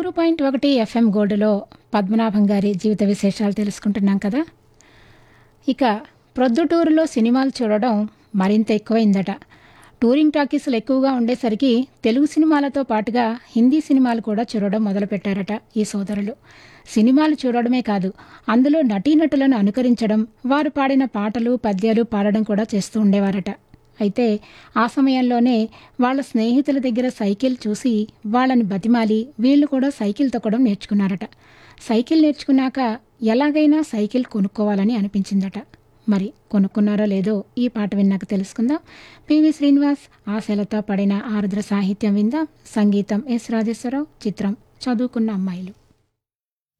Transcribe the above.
నూరు పాయింట్ ఒకటి ఎఫ్ఎం గోల్డ్లో పద్మనాభం గారి జీవిత విశేషాలు తెలుసుకుంటున్నాం కదా ఇక ప్రొద్దుటూరులో సినిమాలు చూడడం మరింత ఎక్కువైందట టూరింగ్ టాకీసులు ఎక్కువగా ఉండేసరికి తెలుగు సినిమాలతో పాటుగా హిందీ సినిమాలు కూడా చూడడం మొదలుపెట్టారట ఈ సోదరులు సినిమాలు చూడడమే కాదు అందులో నటీనటులను అనుకరించడం వారు పాడిన పాటలు పద్యాలు పాడడం కూడా చేస్తూ ఉండేవారట అయితే ఆ సమయంలోనే వాళ్ళ స్నేహితుల దగ్గర సైకిల్ చూసి వాళ్ళని బతిమాలి వీళ్ళు కూడా సైకిల్ తొక్కడం నేర్చుకున్నారట సైకిల్ నేర్చుకున్నాక ఎలాగైనా సైకిల్ కొనుక్కోవాలని అనిపించిందట మరి కొనుక్కున్నారో లేదో ఈ పాట విన్నాక తెలుసుకుందాం పివి శ్రీనివాస్ ఆశలతో పడిన ఆరుద్ర సాహిత్యం విందాం సంగీతం ఎస్ రాజేశ్వరరావు చిత్రం చదువుకున్న అమ్మాయిలు